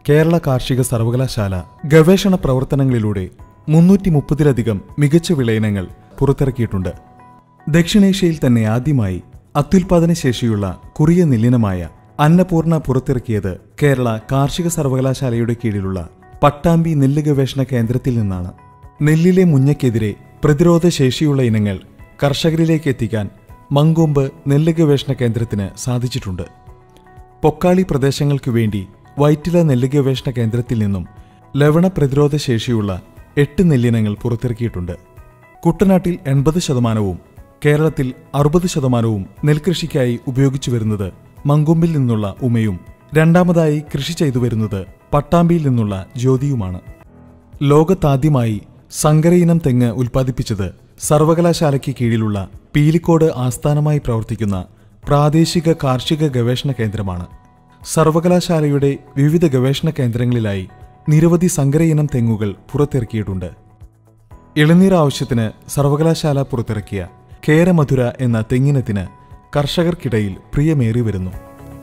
കേരള കാർഷിക സർവകലാശാല ഗവേഷണ പ്രവർത്തനങ്ങളിലൂടെ മുന്നൂറ്റി മുപ്പതിലധികം മികച്ച വിളയിനങ്ങൾ പുറത്തിറക്കിയിട്ടുണ്ട് ദക്ഷിണേഷ്യയിൽ തന്നെ ആദ്യമായി അത്യുൽപാദന ശേഷിയുള്ള കുറിയ നെല്ലിനമായ അന്നപൂർണ പുറത്തിറക്കിയത് കേരള കാർഷിക സർവകലാശാലയുടെ കീഴിലുള്ള പട്ടാമ്പി നെല്ല് ഗവേഷണ കേന്ദ്രത്തിൽ നിന്നാണ് നെല്ലിലെ മുഞ്ഞയ്ക്കെതിരെ പ്രതിരോധ ശേഷിയുള്ള ഇനങ്ങൾ കർഷകരിലേക്ക് എത്തിക്കാൻ മങ്കൊമ്പ് നെല്ല് ഗവേഷണ കേന്ദ്രത്തിന് സാധിച്ചിട്ടുണ്ട് പൊക്കാളി പ്രദേശങ്ങൾക്കു വേണ്ടി വൈറ്റില നെല്ല് ഗവേഷണ കേന്ദ്രത്തിൽ നിന്നും ലവണ പ്രതിരോധ ശേഷിയുള്ള എട്ട് നെല്ലിനങ്ങൾ പുറത്തിറക്കിയിട്ടുണ്ട് കുട്ടനാട്ടിൽ എൺപത് ശതമാനവും കേരളത്തിൽ അറുപത് ശതമാനവും നെൽകൃഷിക്കായി ഉപയോഗിച്ചു വരുന്നത് മങ്കൊമ്പിൽ നിന്നുള്ള ഉമയും രണ്ടാമതായി കൃഷി ചെയ്തു വരുന്നത് പട്ടാമ്പിയിൽ നിന്നുള്ള ജ്യോതിയുമാണ് ലോകത്താദ്യമായി സങ്കരയിനം തെങ്ങ് ഉൽപ്പാദിപ്പിച്ചത് സർവകലാശാലയ്ക്ക് കീഴിലുള്ള പീലിക്കോട് ആസ്ഥാനമായി പ്രവർത്തിക്കുന്ന പ്രാദേശിക കാർഷിക ഗവേഷണ കേന്ദ്രമാണ് സർവകലാശാലയുടെ വിവിധ ഗവേഷണ കേന്ദ്രങ്ങളിലായി നിരവധി സങ്കരയിനം തെങ്ങുകൾ പുറത്തിറക്കിയിട്ടുണ്ട് ഇളനീർ ആവശ്യത്തിന് സർവകലാശാല പുറത്തിറക്കിയ കേരമധുര എന്ന തെങ്ങിനത്തിന് കർഷകർക്കിടയിൽ പ്രിയമേറി വരുന്നു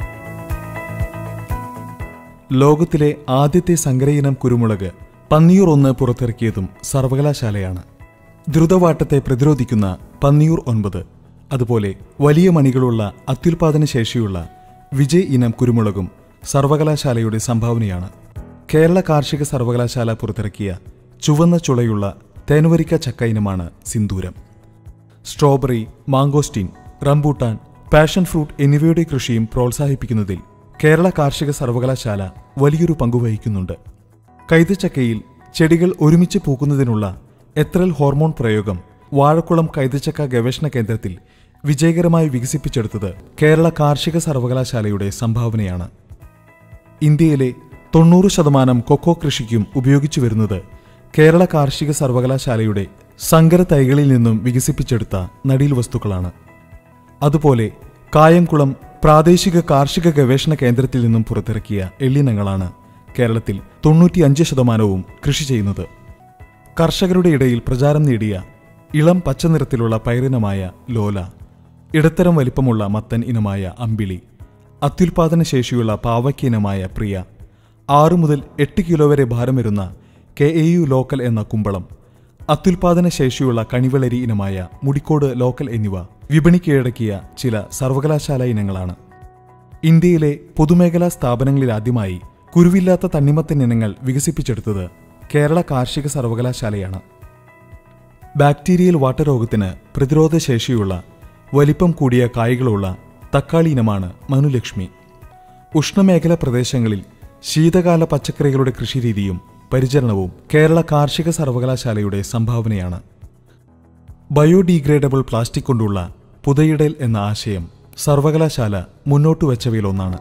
ലോകത്തിലെ ആദ്യത്തെ സങ്കരയിനം കുരുമുളക് പന്നിയൂർ ഒന്ന് പുറത്തിറക്കിയതും സർവകലാശാലയാണ് ദ്രുതവാട്ടത്തെ പ്രതിരോധിക്കുന്ന പന്നിയൂർ ഒൻപത് അതുപോലെ വലിയ മണികളുള്ള അത്യുൽപാദന ശേഷിയുള്ള വിജയ് ഇനം കുരുമുളകും സർവകലാശാലയുടെ സംഭാവനയാണ് കേരള കാർഷിക സർവകലാശാല പുറത്തിറക്കിയ ചുവന്ന ചുളയുള്ള തേനുവരിക്ക ചക്ക ഇനമാണ് സിന്ദൂരം strawberry mangosteen rambutan passion fruit എന്നിവയുടെ കൃഷിയും പ്രോത്സാഹിപ്പിക്കുന്നതിൽ കേരള കാർഷിക സർവകലാശാല വലിയൊരു പങ്കുവഹിക്കുന്നുണ്ട് കൈതച്ചക്കയിൽ ചെടികൾ ഒരുമിച്ച് പൂക്കുന്നതിനുള്ള എത്രൽ ഹോർമോൺ പ്രയോഗം വാഴക്കുളം കൈതച്ചക്ക ഗവേഷണ കേന്ദ്രത്തിൽ വിജയകരമായി വികസിപ്പിച്ചെടുത്തത് കേരള കാർഷിക സർവകലാശാലയുടെ സംഭാവനയാണ് ഇന്ത്യയിലെ തൊണ്ണൂറ് ശതമാനം കൊക്കോ കൃഷിക്കും ഉപയോഗിച്ചു വരുന്നത് കേരള കാർഷിക സർവകലാശാലയുടെ സങ്കര തൈകളിൽ നിന്നും വികസിപ്പിച്ചെടുത്ത നടീൽ വസ്തുക്കളാണ് അതുപോലെ കായംകുളം പ്രാദേശിക കാർഷിക ഗവേഷണ കേന്ദ്രത്തിൽ നിന്നും പുറത്തിറക്കിയ എള്ളിനങ്ങളാണ് കേരളത്തിൽ തൊണ്ണൂറ്റിയഞ്ച് ശതമാനവും കൃഷി ചെയ്യുന്നത് കർഷകരുടെ ഇടയിൽ പ്രചാരം നേടിയ ഇളം പച്ചനിറത്തിലുള്ള പയറിനമായ ലോല ഇടത്തരം വലിപ്പമുള്ള മത്തൻ ഇനമായ അമ്പിളി അത്യുൽപാദന ശേഷിയുള്ള പാവയ്ക്ക ഇനമായ പ്രിയ ആറു മുതൽ എട്ട് കിലോ വരെ ഭാരം വരുന്ന കെ എ യു ലോക്കൽ എന്ന കുമ്പളം അത്യുൽപാദന ശേഷിയുള്ള കണിവളരി ഇനമായ മുടിക്കോട് ലോക്കൽ എന്നിവ വിപണി കീഴടക്കിയ ചില സർവകലാശാല ഇനങ്ങളാണ് ഇന്ത്യയിലെ പൊതുമേഖലാ സ്ഥാപനങ്ങളിലാദ്യമായി കുരുവില്ലാത്ത തണ്ണിമത്തൻ ഇനങ്ങൾ വികസിപ്പിച്ചെടുത്തത് കേരള കാർഷിക സർവകലാശാലയാണ് ബാക്ടീരിയൽ വാട്ടരോഗത്തിന് പ്രതിരോധ ശേഷിയുള്ള വലിപ്പം കൂടിയ കായ്കളുള്ള തക്കാളി ഇനമാണ് മനുലക്ഷ്മി ഉഷ്ണമേഖല പ്രദേശങ്ങളിൽ ശീതകാല പച്ചക്കറികളുടെ കൃഷിരീതിയും പരിചരണവും കേരള കാർഷിക സർവകലാശാലയുടെ സംഭാവനയാണ് ബയോഡീഗ്രേഡബിൾ പ്ലാസ്റ്റിക് കൊണ്ടുള്ള പുതയിടൽ എന്ന ആശയം സർവകലാശാല മുന്നോട്ട് വച്ചവയിലൊന്നാണ്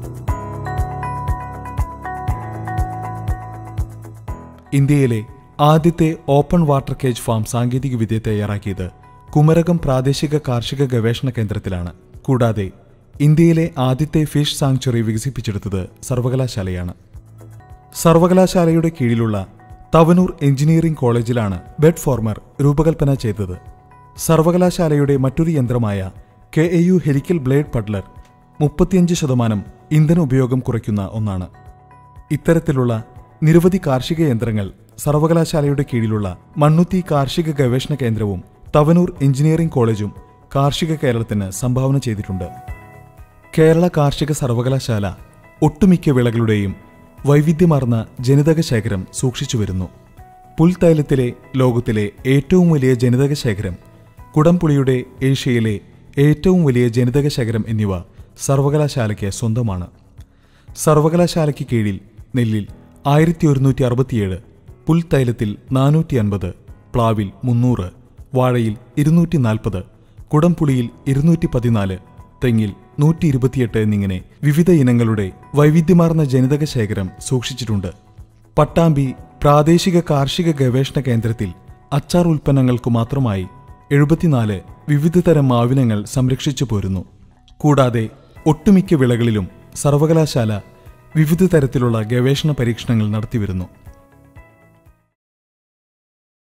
ഇന്ത്യയിലെ ആദ്യത്തെ ഓപ്പൺ വാട്ടർ കേജ് ഫാം സാങ്കേതികവിദ്യ തയ്യാറാക്കിയത് കുമരകം പ്രാദേശിക കാർഷിക ഗവേഷണ കേന്ദ്രത്തിലാണ് കൂടാതെ ഇന്ത്യയിലെ ആദ്യത്തെ ഫിഷ് സാങ്ച്വറി വികസിപ്പിച്ചെടുത്തത് സർവകലാശാലയാണ് സർവകലാശാലയുടെ കീഴിലുള്ള തവനൂർ എഞ്ചിനീയറിംഗ് കോളേജിലാണ് ബെഡ് ഫോർമർ രൂപകൽപ്പന ചെയ്തത് സർവകലാശാലയുടെ മറ്റൊരു യന്ത്രമായ K A U helical blade puddler മുപ്പത്തിയഞ്ച് ശതമാനം ഇന്ധന ഉപയോഗം കുറയ്ക്കുന്ന ഒന്നാണ് ഇത്തരത്തിലുള്ള നിരവധി കാർഷിക യന്ത്രങ്ങൾ സർവകലാശാലയുടെ കീഴിലുള്ള മണ്ണുത്തി കാർഷിക ഗവേഷണ കേന്ദ്രവും തവനൂർ എഞ്ചിനീയറിംഗ് കോളേജും കാർഷിക കേരളത്തിന് സംഭാവന ചെയ്തിട്ടുണ്ട് കേരള കാർഷിക സർവകലാശാല ഒട്ടുമിക്ക വിളകളുടെയും വൈവിധ്യമാർന്ന ജനിതക ശേഖരം സൂക്ഷിച്ചു വരുന്നു പുൽത്തൈലത്തിലെ ലോകത്തിലെ ഏറ്റവും വലിയ ജനിതക ശേഖരം കുടംപുളിയുടെ ഏഷ്യയിലെ ഏറ്റവും വലിയ ജനിതക ശേഖരം എന്നിവ സർവകലാശാലയ്ക്ക് സ്വന്തമാണ് സർവകലാശാലയ്ക്ക് കീഴിൽ നെല്ലിൽ ആയിരത്തി ഒരുന്നൂറ്റി അറുപത്തിയേഴ് പുൽത്തൈലത്തിൽ നാനൂറ്റി അൻപത് പ്ലാവിൽ മുന്നൂറ് വാഴയിൽ ഇരുന്നൂറ്റി നാൽപ്പത് കുടംപുളിയിൽ ഇരുന്നൂറ്റി പതിനാല് തെങ്ങിൽ നൂറ്റി ഇരുപത്തിയെട്ട് എന്നിങ്ങനെ വിവിധ ഇനങ്ങളുടെ വൈവിധ്യമാർന്ന ജനിതക ശേഖരം സൂക്ഷിച്ചിട്ടുണ്ട് പട്ടാമ്പി പ്രാദേശിക കാർഷിക ഗവേഷണ കേന്ദ്രത്തിൽ അച്ചാർ ഉൽപ്പന്നങ്ങൾക്കു മാത്രമായി എഴുപത്തിനാല് വിവിധതരം മാവിനങ്ങൾ സംരക്ഷിച്ചു പോരുന്നു കൂടാതെ ഒട്ടുമിക്ക വിളകളിലും സർവകലാശാല വിവിധ തരത്തിലുള്ള ഗവേഷണ പരീക്ഷണങ്ങൾ നടത്തിവരുന്നു